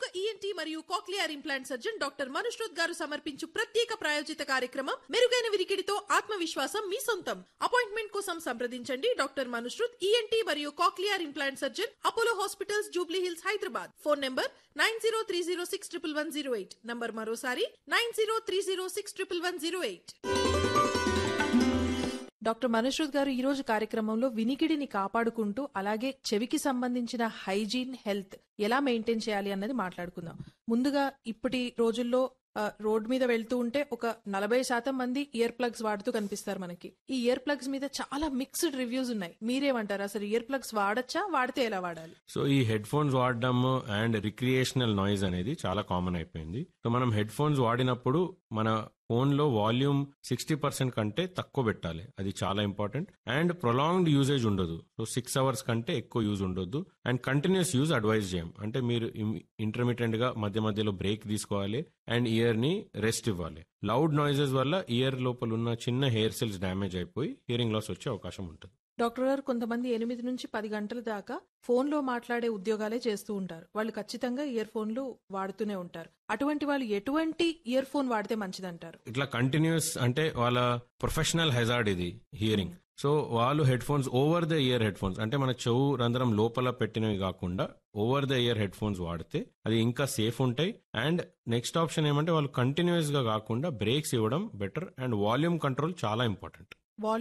ENT మరియు cochlear implant surgeon doctor Manushroth గారు సమర్పించు ప్రత్యేక ప్రాయోజిత కార్యక్రమం మెరుగైన విరికిడితో ఆత్మవిశ్వాసం మీ సొంతం అపాయింట్మెంట్ కోసం సంప్రదించండి డాక్టర్ మనుష్రుత్ ఈఎన్టీ మరియు cochlear implant surgeon Apollo Hospitals Jubilee Hills Hyderabad phone number nine zero three zero six triple one zero eight number మరోసారి nine zero three zero six triple one zero eight doctor Manashruth గారు ఈ రోజు కార్యక్రమంలో వినికిడిని కాపాడుకుంటూ అలాగే చెవికి సంబంధించిన హైజీన్ హెల్త్ ఎలా మెయింటైన్ చేయాలి అన్నది మాట్లాడుకుందాం ముందుగా ఇప్పటి రోజుల్లో ఆ, రోడ్ మీద వెళ్తూ ఉంటే ఒక నలభై శాతం మంది ఇయర్ ప్లగ్స్ వాడుతూ కనిపిస్తారు మనకి ఈ ఇయర్ ప్లగ్స్ మీద చాలా మిక్స్డ్ రివ్యూస్ ఉన్నాయి మీరేమంటారు అసలు ఇయర్ ప్లగ్స్ వాడచ్చా వాడితే ఎలా వాడాలి సో ఈ హెడ్ ఫోన్స్ వాడడం అండ్ రిక్రియేషనల్ నాయిస్ అనేది చాలా కామన్ అయిపోయింది సో మనం హెడ్ ఫోన్స్ వాడినప్పుడు మన ఫోన్ లో వాల్యూమ్ సిక్స్టీ పర్సెంట్ కంటే తక్కువ పెట్టాలి అది చాలా ఇంపార్టెంట్ అండ్ ప్రొలాంగ్డ్ యూజేజ్ ఉండదు సో సిక్స్ అవర్స్ కంటే ఎక్కువ యూజ్ ఉండొద్దు అండ్ కంటిన్యూస్ యూజ్ అడ్వైజ్ చేయం అంటే మీరు ఇంటర్మీడియట్ గా మధ్య మధ్యలో బ్రేక్ తీసుకోవాలి అండ్ ఇయర్ ని రెస్ట్ ఇవ్వాలి లౌడ్ నాయిసెస్ వల్ల ఇయర్ లోపల ఉన్న చిన్న హెయిర్ సెల్స్ డ్యామేజ్ అయిపోయి హియరింగ్ లాస్ వచ్చే అవకాశం ఉంటుంది డాక్టర్ గారు కొంతమంది ఎనిమిది నుంచి పది గంటల దాకా ఫోన్ లో మాట్లాడే ఉద్యోగాలే చేస్తూ ఉంటారు వాళ్ళు ఖచ్చితంగా ఇయర్ ఫోన్లు వాడుతూనే ఉంటారు అటువంటి వాళ్ళు ఎటువంటి ఇయర్ ఫోన్ వాడితే మంచిదంటారు ఇట్లా కంటిన్యూస్ అంటే వాళ్ళ ప్రొఫెషనల్ హెజార్డ్ ఇది హియరింగ్ సో వాళ్ళు headphones over the ear headphones అంటే మన చెవు రంధ్రం లోపల పెట్టినవి కాకుండా over the ear headphones వాడితే అది ఇంకా సేఫ్ ఉంటాయి అండ్ నెక్స్ట్ ఆప్షన్ ఏమంటే వాళ్ళు కంటిన్యూస్ గా కాకుండా బ్రేక్స్ ఇవ్వడం బెటర్ అండ్ వాల్యూమ్ కంట్రోల్ చాలా ఇంపార్టెంట్